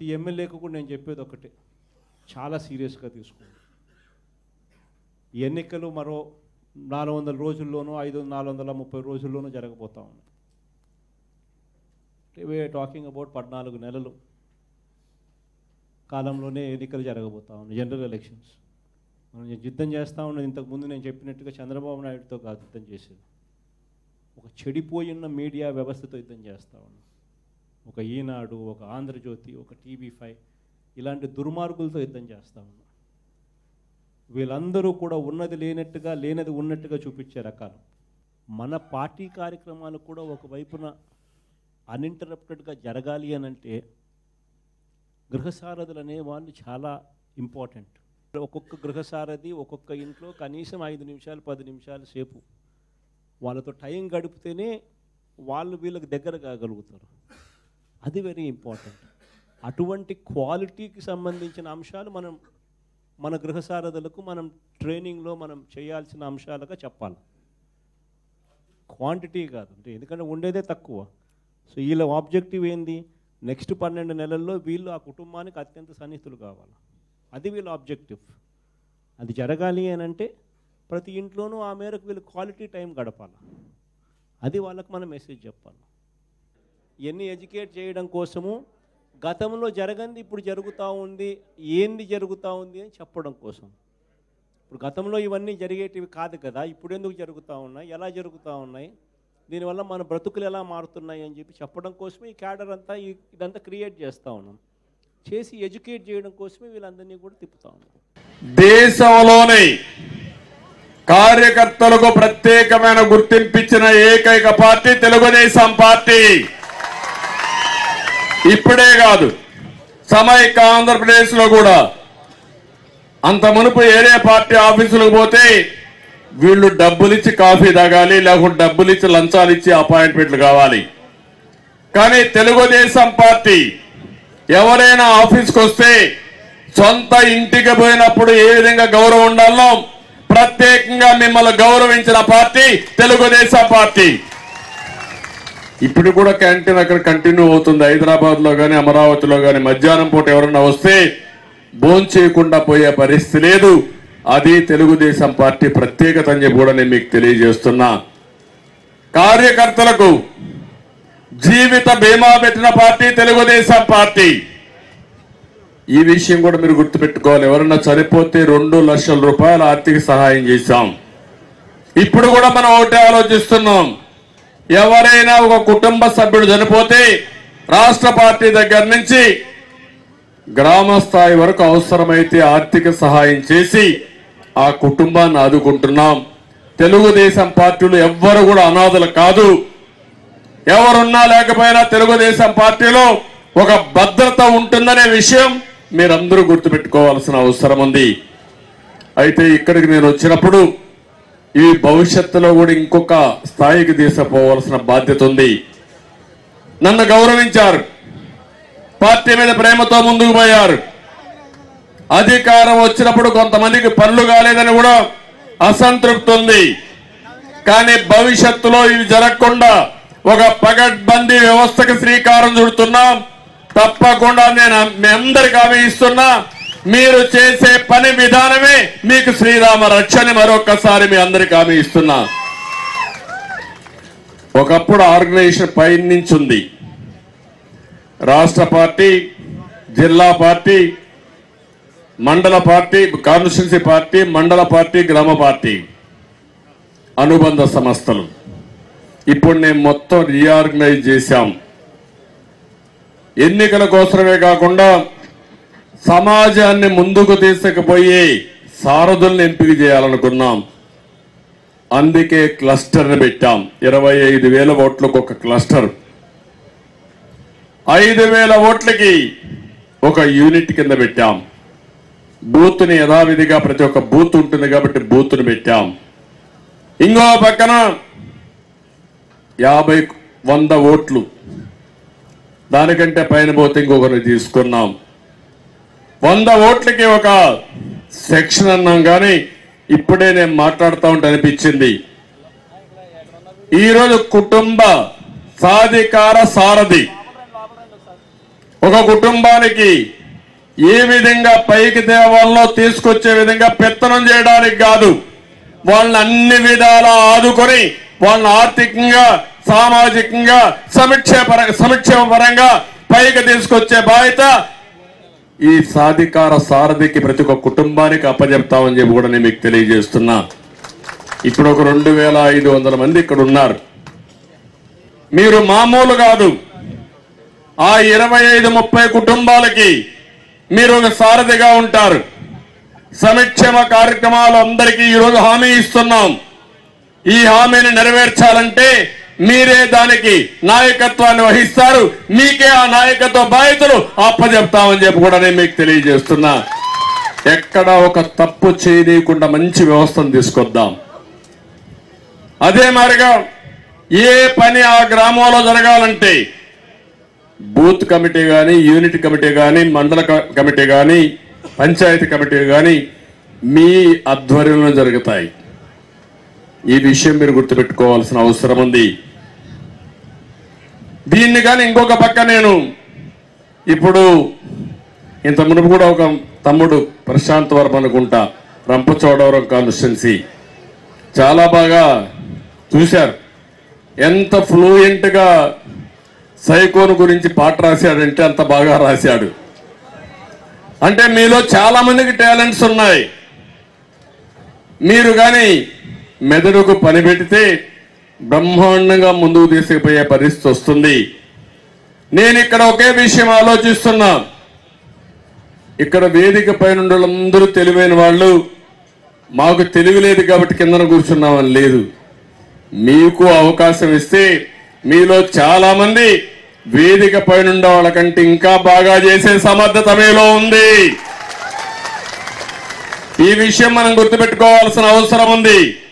ప్రతి ఎమ్మెల్యేకు కూడా నేను చెప్పేది ఒకటే చాలా సీరియస్గా తీసుకోండి ఈ ఎన్నికలు మరో నాలుగు వందల రోజుల్లోనూ ఐదు నాలుగు వందల ముప్పై రోజుల్లోనూ జరగబోతా ఉన్నాయి వే టాకింగ్ అబౌట్ పద్నాలుగు నెలలు కాలంలోనే ఎన్నికలు జరగబోతా ఉన్నాయి జనరల్ ఎలక్షన్స్ మనం యుద్ధం చేస్తూ ఉన్నది ఇంతకుముందు నేను చెప్పినట్టుగా చంద్రబాబు నాయుడుతో కాదు యుద్ధం చేసేది ఒక చెడిపోయిన మీడియా వ్యవస్థతో యుద్ధం చేస్తూ ఉన్నాం ఒక ఈనాడు ఒక ఆంధ్రజ్యోతి ఒక టీవీ ఫైవ్ ఇలాంటి దుర్మార్గులతో యుద్ధం చేస్తూ ఉన్నాం వీళ్ళందరూ కూడా ఉన్నది లేనట్టుగా లేనది ఉన్నట్టుగా చూపించే రకాలు మన పార్టీ కార్యక్రమాలు కూడా ఒకవైపున అన్ఇంటరప్టెడ్గా జరగాలి అని అంటే గృహసారథులు అనే వాళ్ళు చాలా ఇంపార్టెంట్ ఒక్కొక్క గృహసారథి ఒక్కొక్క ఇంట్లో కనీసం ఐదు నిమిషాలు పది నిమిషాల సేపు వాళ్ళతో టైం గడిపితేనే వాళ్ళు వీళ్ళకి దగ్గర కాగలుగుతారు అది వెరీ ఇంపార్టెంట్ అటువంటి క్వాలిటీకి సంబంధించిన అంశాలు మనం మన గృహసారథులకు మనం ట్రైనింగ్లో మనం చేయాల్సిన అంశాలుగా చెప్పాలి క్వాంటిటీ కాదు అంటే ఎందుకంటే ఉండేదే తక్కువ సో వీళ్ళ ఆబ్జెక్టివ్ ఏంది నెక్స్ట్ పన్నెండు నెలల్లో వీళ్ళు ఆ కుటుంబానికి అత్యంత సన్నిహితులు కావాలి అది వీళ్ళ ఆబ్జెక్టివ్ అది జరగాలి అని అంటే ప్రతి ఇంట్లోనూ ఆ మేరకు వీళ్ళు క్వాలిటీ టైం గడపాలి అది వాళ్ళకి మనం మెసేజ్ చెప్పాలి ఇవన్నీ ఎడ్యుకేట్ చేయడం కోసము గతంలో జరగంది ఇప్పుడు జరుగుతూ ఉంది ఏంది జరుగుతూ ఉంది అని చెప్పడం కోసం ఇప్పుడు గతంలో ఇవన్నీ జరిగేటివి కాదు కదా ఇప్పుడు ఎందుకు జరుగుతూ ఉన్నాయి ఎలా జరుగుతూ ఉన్నాయి దీనివల్ల మన బ్రతుకులు ఎలా మారుతున్నాయి అని చెప్పి చెప్పడం కోసమే ఈ క్యాడర్ అంతా ఈ- ఇదంతా క్రియేట్ చేస్తూ ఉన్నాం చేసి ఎడ్యుకేట్ చేయడం కోసమే వీళ్ళందరినీ కూడా తిప్పుతా ఉన్నాం దేశంలోనే కార్యకర్తలకు ప్రత్యేకమైన గుర్తింపిచ్చిన ఏకైక పార్టీ తెలుగుదేశం పార్టీ ఇప్పుడే కాదు సమైక్య ఆంధ్రప్రదేశ్ లో కూడా అంత మునుపు ఏరే పార్టీ ఆఫీసులకు పోతే వీళ్ళు డబ్బులిచ్చి కాఫీ తాగాలి లేకుంటే డబ్బులిచ్చి లంచాలు ఇచ్చి అపాయింట్మెంట్లు కావాలి కానీ తెలుగుదేశం పార్టీ ఎవరైనా ఆఫీస్కి వస్తే సొంత ఇంటికి పోయినప్పుడు ఏ విధంగా గౌరవం ఉండాలో ప్రత్యేకంగా మిమ్మల్ని గౌరవించిన పార్టీ తెలుగుదేశం పార్టీ ఇప్పుడు కూడా క్యాంటీన్ అక్కడ కంటిన్యూ అవుతుంది హైదరాబాద్ లో గాని అమరావతిలో గాని మధ్యాహ్నం పూట ఎవరన్నా వస్తే భోజనం చేయకుండా పోయే పరిస్థితి లేదు అది తెలుగుదేశం పార్టీ ప్రత్యేకత అని చెప్పి కూడా నేను మీకు తెలియజేస్తున్నా కార్యకర్తలకు జీవిత బీమా పెట్టిన పార్టీ తెలుగుదేశం పార్టీ ఈ విషయం కూడా మీరు గుర్తుపెట్టుకోవాలి ఎవరన్నా చనిపోతే రెండు లక్షల రూపాయల ఆర్థిక సహాయం చేశాం ఇప్పుడు కూడా మనం ఒకటే ఆలోచిస్తున్నాం ఎవరైనా ఒక కుటుంబ సభ్యుడు చనిపోతే రాష్ట్ర పార్టీ దగ్గర నుంచి గ్రామ స్థాయి వరకు అవసరమైతే ఆర్థిక సహాయం చేసి ఆ కుటుంబాన్ని ఆదుకుంటున్నాం తెలుగుదేశం పార్టీలు ఎవ్వరు కూడా అనాథలు కాదు ఎవరున్నా లేకపోయినా తెలుగుదేశం పార్టీలో ఒక భద్రత ఉంటుందనే విషయం మీరందరూ గుర్తుపెట్టుకోవాల్సిన అవసరం ఉంది అయితే ఇక్కడికి నేను వచ్చినప్పుడు ఈ భవిష్యత్తులో కూడా ఇంకొక స్థాయికి తీసుకుపోవాల్సిన బాధ్యత ఉంది నన్ను గౌరవించారు పార్టీ మీద ప్రేమతో ముందుకు పోయారు అధికారం వచ్చినప్పుడు కొంతమందికి పనులు కాలేదని కూడా అసంతృప్తి ఉంది కానీ భవిష్యత్తులో ఇవి జరగకుండా ఒక పగడ్బందీ వ్యవస్థకు శ్రీకారం చుడుతున్నాం తప్పకుండా నేను మీ అందరికి హామీ ఇస్తున్నా మీరు చేసే పని విధానమే మీకు శ్రీరామ రక్షని మరొకసారి మీ అందరికి హామీ ఇస్తున్నా ఒకప్పుడు ఆర్గనైజేషన్ పై నుంచి ఉంది రాష్ట్ర పార్టీ జిల్లా పార్టీ మండల పార్టీ కాన్స్టిట్యున్సీ పార్టీ మండల పార్టీ గ్రామ పార్టీ అనుబంధ సంస్థలు ఇప్పుడు నేను మొత్తం రీఆర్గనైజ్ చేశాం ఎన్నికల కోసమే కాకుండా సమాజాన్ని ముందుకు తీసుకుపోయి సారథుల్ని ఎంపిక చేయాలనుకున్నాం అందుకే క్లస్టర్ని పెట్టాం ఇరవై ఐదు వేల ఓట్లకు ఒక క్లస్టర్ ఐదు వేల ఓట్లకి ఒక యూనిట్ కింద పెట్టాం బూత్ని యథావిధిగా ప్రతి ఒక్క బూత్ ఉంటుంది కాబట్టి బూత్ని పెట్టాం ఇంకో పక్కన యాభై వంద ఓట్లు దానికంటే పైన పోతే ఇంకొకరిని తీసుకున్నాం వంద ఓట్లకి ఒక సెక్షన్ అన్నాం కానీ ఇప్పుడే నేను మాట్లాడుతూ ఉంటే అనిపించింది ఈరోజు కుటుంబ సాధికార సారథి ఒక కుటుంబానికి ఏ విధంగా పైకి తేవాలో తీసుకొచ్చే విధంగా పెత్తనం చేయడానికి కాదు వాళ్ళని అన్ని విధాలా ఆదుకొని వాళ్ళని ఆర్థికంగా సామాజికంగా సంక్షేమ సంక్షేమ పరంగా పైకి తీసుకొచ్చే బాధ్యత ఈ సాధికార సారథికి ప్రతి ఒక్క కుటుంబానికి అప్పచెప్తామని చెప్పి కూడా నేను మీకు తెలియజేస్తున్నా ఇప్పుడు ఒక రెండు వేల ఐదు వందల మంది ఇక్కడ ఉన్నారు మీరు మామూలు కాదు ఆ ఇరవై ఐదు ముప్పై కుటుంబాలకి మీరు ఒక సారథిగా ఉంటారు సంక్షేమ కార్యక్రమాలు అందరికీ ఈరోజు హామీ ఇస్తున్నాం ఈ హామీని నెరవేర్చాలంటే మీరే దానికి నాయకత్వాన్ని వహిస్తారు మీకే ఆ నాయకత్వ బాధ్యతలు అప్పచెప్తామని చెప్పి కూడా నేను మీకు తెలియజేస్తున్నా ఎక్కడ ఒక తప్పు చేయనీయకుండా మంచి వ్యవస్థను తీసుకొద్దాం అదే మారిగా ఏ పని ఆ గ్రామంలో జరగాలంటే బూత్ కమిటీ కానీ యూనిట్ కమిటీ కానీ మండల క- కమిటీ కానీ పంచాయతీ కమిటీ కానీ మీ ఆధ్వర్యంలో జరుగుతాయి ఈ విషయం మీరు గుర్తుపెట్టుకోవాల్సిన అవసరం ఉంది దీన్ని కానీ ఇంకొక పక్క నేను ఇప్పుడు ఇంత మునుపు కూడా ఒక తమ్ముడు ప్రశాంత్ వర్మ అనుకుంటా రంపచోడవరం కాన్స్టిట్యున్సీ చాలా బాగా చూశారు ఎంత ఫ్లూయెంట్ గా సైకోన్ గురించి పాట రాశాడంటే అంత బాగా రాశాడు అంటే మీలో చాలా మందికి టాలెంట్స్ ఉన్నాయి మీరు కానీ మెదడుకు పని పెడితే బ్రహ్మాండంగా ముందుకు తీసుకుపోయే పరిస్థితి వస్తుంది నేను ఇక్కడ ఒకే విషయం ఆలోచిస్తున్నా ఇక్కడ వేదిక పైన ఉన్న వాళ్ళందరూ తెలివైన వాళ్ళు మాకు తెలివి లేదు కాబట్టి కిందన కూర్చున్నామని లేదు మీకు అవకాశం ఇస్తే మీలో చాలా మంది వేదిక పైన ఉండే వాళ్ళకంటే ఇంకా బాగా చేసే సమర్థత మీలో ఉంది ఈ విషయం మనం గుర్తుపెట్టుకోవాల్సిన అవసరం ఉంది